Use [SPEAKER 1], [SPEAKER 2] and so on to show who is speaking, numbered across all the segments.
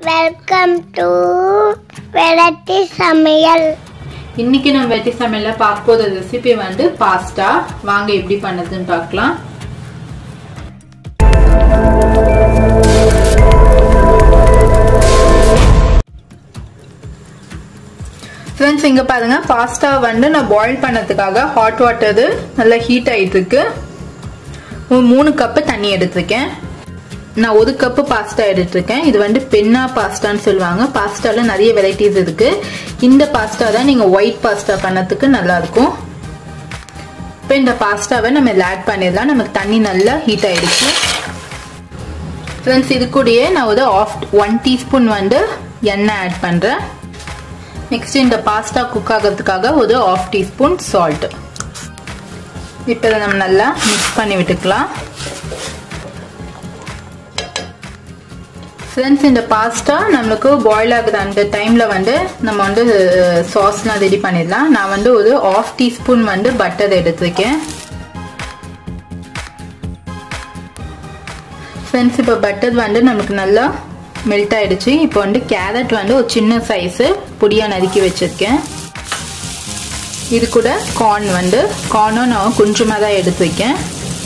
[SPEAKER 1] welcome to variety சமையல்
[SPEAKER 2] இன்னைக்கு நம்ம வெட்டி சமையல்ல பார்க்க போகிற ரெசிபி வந்து பாஸ்தா வாங்க எப்படி பண்ணதுன்னு பார்க்கலாம் ஃப்ரெண்ட்ஸ் இங்க பாருங்க பாஸ்தா வந்து நான் பாயில் பண்ணதுக்காக ஹாட் வாட்டர் நல்லா ஹீட் ஆயிட்டு இருக்கு ஒரு மூணு கப்பு தண்ணி எடுத்திருக்கேன் நான் ஒரு கப்பு பாஸ்தா எடுத்திருக்கேன் இது வந்து பென்னா பாஸ்தான்னு சொல்லுவாங்க பாஸ்தால நிறைய வெரைட்டிஸ் இருக்கு இந்த பாஸ்தா தான் நீங்க ஒயிட் பாஸ்தா பண்ணதுக்கு நல்லா இருக்கும் இப்போ இந்த பாஸ்தாவை நம்ம இதில் ஆட் பண்ணிடலாம் நமக்கு தண்ணி நல்லா ஹீட் ஆயிடுச்சு ஃப்ரெண்ட்ஸ் இது கூடயே நான் ஒரு ஆஃப் ஒன் டீஸ்பூன் வந்து எண்ணெய் ஆட் பண்ணுறேன் நெக்ஸ்ட் இந்த பாஸ்தா குக் ஆகிறதுக்காக ஒரு ஆஃப் டீஸ்பூன் சால்ட் இப்போ இதை நம்ம நல்லா மிக்ஸ் பண்ணி விட்டுக்கலாம் ஃப்ரெண்ட்ஸ் இந்த பாஸ்தா நம்மளுக்கு பாயில் ஆகுது அந்த டைமில் வந்து நம்ம வந்து சாஸ்லாம் ரெடி பண்ணிடலாம் நான் வந்து ஒரு ஆஃப் டீஸ்பூன் வந்து பட்டர் எடுத்துருக்கேன் ஃப்ரெண்ட்ஸ் இப்போ பட்டர் வந்து நமக்கு நல்லா மெல்ட் ஆயிடுச்சு இப்போ வந்து கேரட் வந்து ஒரு சின்ன சைஸு பொடியாக நறுக்கி வச்சுருக்கேன் இது கூட கார்ன் வந்து கார்னும் நான் கொஞ்சமாக தான் எடுத்து வைக்கேன்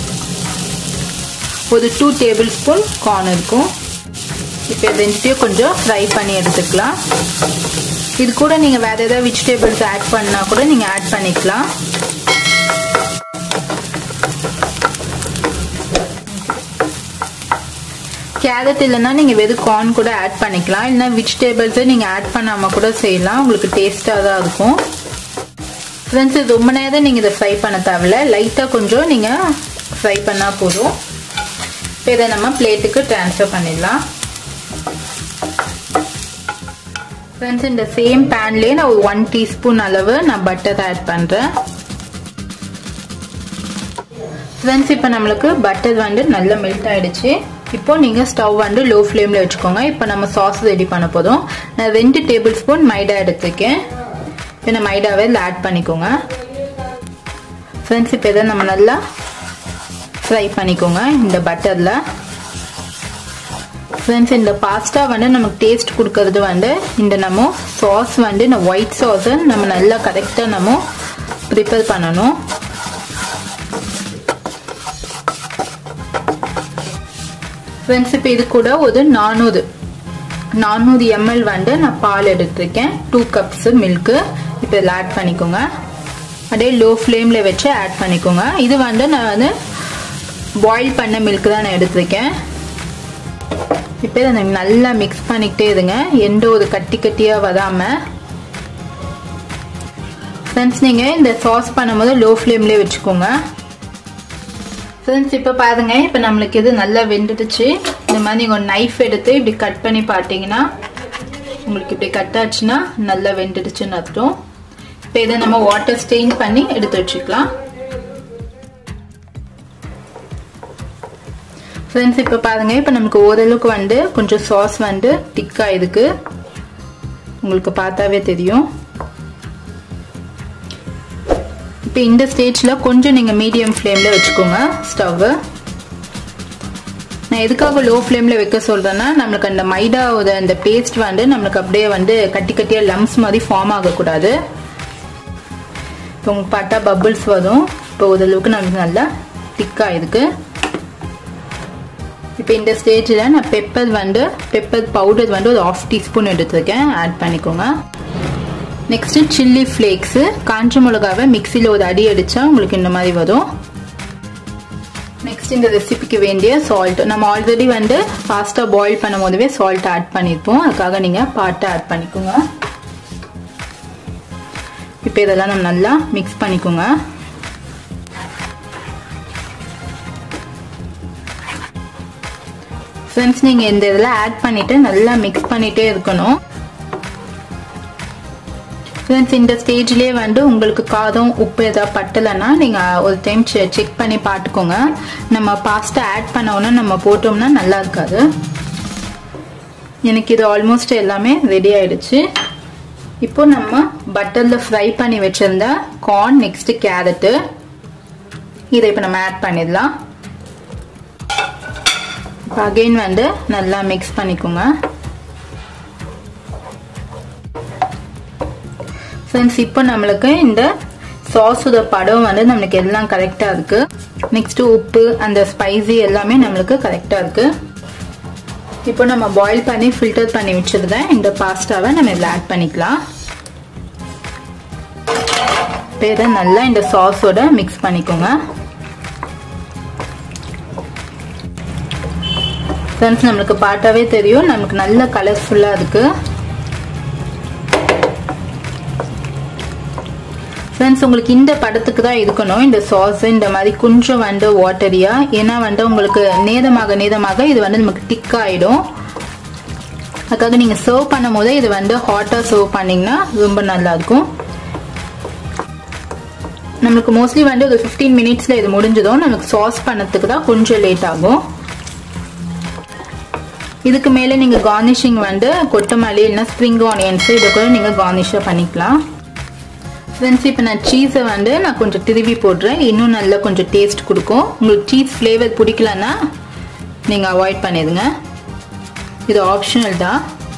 [SPEAKER 2] ஒரு டூ டேபிள் ஸ்பூன் கார்ன் இருக்கும் இப்போ ரெண்டுத்தையும் கொஞ்சம் ஃப்ரை பண்ணி எடுத்துக்கலாம் இது கூட நீங்கள் வேறு ஏதாவது வெஜிடபிள்ஸ் ஆட் பண்ணால் கூட நீங்கள் ஆட் பண்ணிக்கலாம் கேரட் இல்லைன்னா நீங்கள் வெறும் கார்ன் கூட ஆட் பண்ணிக்கலாம் இல்லைனா வெஜிடபிள்ஸை நீங்கள் ஆட் பண்ணாமல் கூட செய்யலாம் உங்களுக்கு டேஸ்ட்டாக தான் இருக்கும் ஃப்ரெண்ட்ஸ் இது ரொம்ப நேரம் நீங்கள் இதை ஃப்ரை பண்ண தேவையில்ல லைட்டாக கொஞ்சம் நீங்கள் ஃப்ரை பண்ணால் போதும் இப்போ இதை நம்ம பிளேட்டுக்கு ட்ரான்ஸ்ஃபர் பண்ணிடலாம் ஃப்ரெண்ட்ஸ் இந்த சேம் பேன்லேயே நான் ஒரு ஒன் டீஸ்பூன் அளவு நான் பட்டர் ஆட் பண்ணுறேன் ஃப்ரெண்ட்ஸ் இப்போ நம்மளுக்கு பட்டர் வந்து நல்லா மெல்ட் ஆகிடுச்சு இப்போ நீங்கள் ஸ்டவ் வந்து லோ ஃப்ளேமில் வச்சுக்கோங்க இப்போ நம்ம சாஸ் ரெடி பண்ண போதும் நான் ரெண்டு டேபிள் ஸ்பூன் மைதா எடுத்துருக்கேன் இப்போ நான் மைதாவை இதில் ஆட் பண்ணிக்கோங்க ஃப்ரெண்ட்ஸ் இப்போ இதை நம்ம நல்லா ஃப்ரை பண்ணிக்கோங்க இந்த பட்டரில் ஃப்ரெண்ட்ஸ் இந்த பாஸ்தா வந்து நமக்கு டேஸ்ட் கொடுக்கறது வந்து இந்த நம்ம சாஸ் வந்து இந்த ஒயிட் சாஸை நம்ம நல்லா கரெக்டாக நம்ம ப்ரிப்பேர் பண்ணணும் ஃப்ரெண்ட்ஸ் இப்போ இது கூட ஒரு நானூறு நானூறு எம்எல் வந்து நான் பால் எடுத்திருக்கேன் டூ கப்ஸ் மில்க்கு இப்போ இதில் ஆட் பண்ணிக்கோங்க அப்படியே லோ ஃப்ளேமில் வச்சு ஆட் பண்ணிக்கோங்க இது வந்து நான் வந்து பாயில் பண்ண மில்க் தான் நான் எடுத்திருக்கேன் இப்போ இதை நல்லா மிக்ஸ் பண்ணிக்கிட்டே இருங்க எந்த ஒரு கட்டி கட்டியாக வராமல் ஃப்ரெண்ட்ஸ் நீங்கள் இந்த சாஸ் பண்ணும்போது லோ ஃப்ளேம்லேயே வச்சுக்கோங்க ஃப்ரெண்ட்ஸ் இப்போ பாருங்க இப்போ நம்மளுக்கு இது நல்லா வெந்துடுச்சு இந்த மாதிரி நீங்கள் நைஃப் எடுத்து இப்படி கட் பண்ணி பார்த்தீங்கன்னா உங்களுக்கு இப்படி கட் ஆச்சுன்னா நல்லா வெந்துடுச்சுன்னு அர்த்தம் இப்போ இதை நம்ம வாட்டர் ஸ்டெயின் பண்ணி எடுத்து வச்சுக்கலாம் ஃப்ரெண்ட்ஸ் இப்போ பாருங்க இப்போ நமக்கு ஓரளவுக்கு வந்து கொஞ்சம் சாஸ் வந்து திக்காக இருக்கு உங்களுக்கு பார்த்தாவே தெரியும் இப்போ இந்த ஸ்டேஜில் கொஞ்சம் நீங்கள் மீடியம் ஃப்ளேமில் வச்சுக்கோங்க ஸ்டவ்வு நான் எதுக்காக லோ ஃப்ளேமில் வைக்க சொல்கிறேன்னா நம்மளுக்கு அந்த மைதாவோட அந்த பேஸ்ட் வந்து நம்மளுக்கு அப்படியே வந்து கட்டி கட்டியாக லம்ஸ் மாதிரி ஃபார்ம் ஆகக்கூடாது இப்போ உங்களுக்கு பார்த்தா பபுள்ஸ் வரும் இப்போ ஓரளவுக்கு நமக்கு நல்லா திக்காக இருக்குது இப்போ இந்த ஸ்டேஜில் நான் பெப்பர் வந்து பெப்பர் பவுடர் வந்து ஒரு ஆஃப் டீஸ்பூன் எடுத்துருக்கேன் ஆட் பண்ணிக்கோங்க நெக்ஸ்ட்டு சில்லி ஃப்ளேக்ஸு காஞ்ச மிளகாவை மிக்சியில் ஒரு அடி அடித்தா உங்களுக்கு இந்த மாதிரி வரும் நெக்ஸ்ட் இந்த ரெசிபிக்கு வேண்டிய சால்ட் நம்ம ஆல்ரெடி வந்து ஃபாஸ்ட்டாக பாயில் பண்ணும் போதுவே சால்ட் ஆட் பண்ணியிருப்போம் அதுக்காக நீங்கள் பாட்டை ஆட் பண்ணிக்கோங்க இப்போ இதெல்லாம் நம்ம நல்லா மிக்ஸ் பண்ணிக்கோங்க ஃப்ரெண்ட்ஸ் நீங்கள் இந்த இதில் ஆட் பண்ணிவிட்டு நல்லா மிக்ஸ் பண்ணிகிட்டே இருக்கணும் ஃப்ரெண்ட்ஸ் இந்த ஸ்டேஜ்லேயே வந்து உங்களுக்கு காரம் உப்பு எதாவது பட்டலைன்னா நீங்கள் ஒரு டைம் செக் பண்ணி பார்த்துக்கோங்க நம்ம பாஸ்தா ஆட் பண்ணோன்னா நம்ம போட்டோம்னா நல்லா இருக்காது எனக்கு இது ஆல்மோஸ்ட் எல்லாமே ரெடி ஆயிடுச்சு இப்போ நம்ம பட்டரில் ஃப்ரை பண்ணி வச்சுருந்த கார்ன் நெக்ஸ்ட்டு கேரட்டு இதை இப்போ நம்ம ஆட் பண்ணிடலாம் இப்போ அகெயின் வந்து நல்லா மிக்ஸ் பண்ணிக்கோங்க ஃப்ரெண்ட்ஸ் இப்போ நம்மளுக்கு இந்த சாஸோட படம் வந்து நம்மளுக்கு எல்லாம் கரெக்டாக இருக்கு நெக்ஸ்ட் உப்பு அந்த ஸ்பைசி எல்லாமே நம்மளுக்கு கரெக்டாக இருக்கு இப்போ நம்ம பாயில் பண்ணி ஃபில்டர் பண்ணி வச்சிருந்தேன் இந்த பாஸ்டாவை நம்ம இதில் ஆட் பண்ணிக்கலாம் பேரை நல்லா இந்த சாஸோட மிக்ஸ் பண்ணிக்கோங்க ஃப்ரெண்ட்ஸ் நம்மளுக்கு பார்த்தாவே தெரியும் நமக்கு நல்ல கலர்ஃபுல்லாக இருக்குது ஃப்ரெண்ட்ஸ் உங்களுக்கு இந்த படத்துக்கு தான் இருக்கணும் இந்த சாஸ் இந்த மாதிரி கொஞ்சம் வந்து வாட்டரியா ஏன்னா வந்து உங்களுக்கு நேதமாக நேதமாக இது வந்து நமக்கு திக் ஆகிடும் அதுக்காக நீங்கள் சர்வ் பண்ணும் போதே இது வந்து ஹாட்டாக சர்வ் பண்ணிங்கன்னா ரொம்ப நல்லா இருக்கும் நம்மளுக்கு மோஸ்ட்லி வந்து ஒரு ஃபிஃப்டீன் மினிட்ஸில் இது முடிஞ்சதும் நமக்கு சாஸ் பண்ணதுக்கு தான் கொஞ்சம் லேட் ஆகும் இதுக்கு மேலே நீங்கள் கார்னிஷிங் வந்து கொத்தமல்லி இல்லைன்னா ஸ்ப்ரிங் ஆனியன்ஸ் இதை கூட நீங்கள் கார்னிஷாக பண்ணிக்கலாம் ஃப்ரெண்ட்ஸ் இப்போ நான் சீஸை வந்து நான் கொஞ்சம் திருவி போடுறேன் இன்னும் நல்லா கொஞ்சம் டேஸ்ட் கொடுக்கும் உங்களுக்கு சீஸ் ஃப்ளேவர் பிடிக்கலன்னா நீங்கள் அவாய்ட் பண்ணிடுங்க இது ஆப்ஷனல் தான்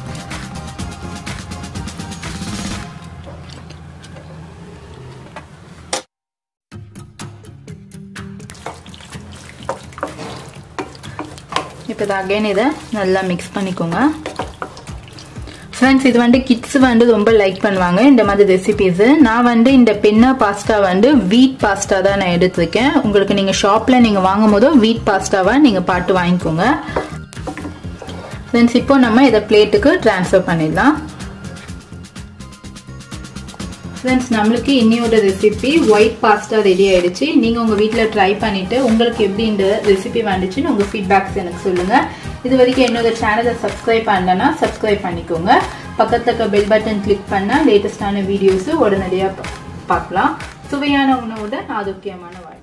[SPEAKER 2] இப்போ இது அகைன் இதை நல்லா மிக்ஸ் பண்ணிக்கோங்க ஃப்ரெண்ட்ஸ் இது வந்து கிட்ஸ் வந்து ரொம்ப லைக் பண்ணுவாங்க இந்த மாதிரி ரெசிபீஸு நான் வந்து இந்த பென்னா பாஸ்தா வந்து வீட் பாஸ்தா தான் நான் எடுத்திருக்கேன் உங்களுக்கு நீங்கள் ஷாப்பில் நீங்கள் வாங்கும் போதும் வீட் பாஸ்தாவை நீங்கள் பார்த்து வாங்கிக்கோங்க ஃப்ரெண்ட்ஸ் இப்போ நம்ம இதை பிளேட்டுக்கு ட்ரான்ஸ்ஃபர் பண்ணிடலாம் ஃப்ரெண்ட்ஸ் நம்மளுக்கு இன்னியோட ரெசிபி ஒயிட் பாஸ்தா ரெடி ஆயிடுச்சு நீங்கள் உங்கள் வீட்டில் ட்ரை பண்ணிவிட்டு உங்களுக்கு எப்படி இந்த ரெசிபி வந்துச்சுன்னு உங்கள் ஃபீட்பேக்ஸ் எனக்கு சொல்லுங்கள் இது வரைக்கும் என்னோட சேனலை சப்ஸ்கிரைப் பண்ணலன்னா சப்ஸ்கிரைப் பண்ணிக்கோங்க பக்கத்துல இருக்க பெல் பட்டன் கிளிக் பண்ணால் லேட்டஸ்டான வீடியோஸு உடனடியாக பார்க்கலாம் சுவையான உணவுடன் ஆரோக்கியமான வாழ்க்கை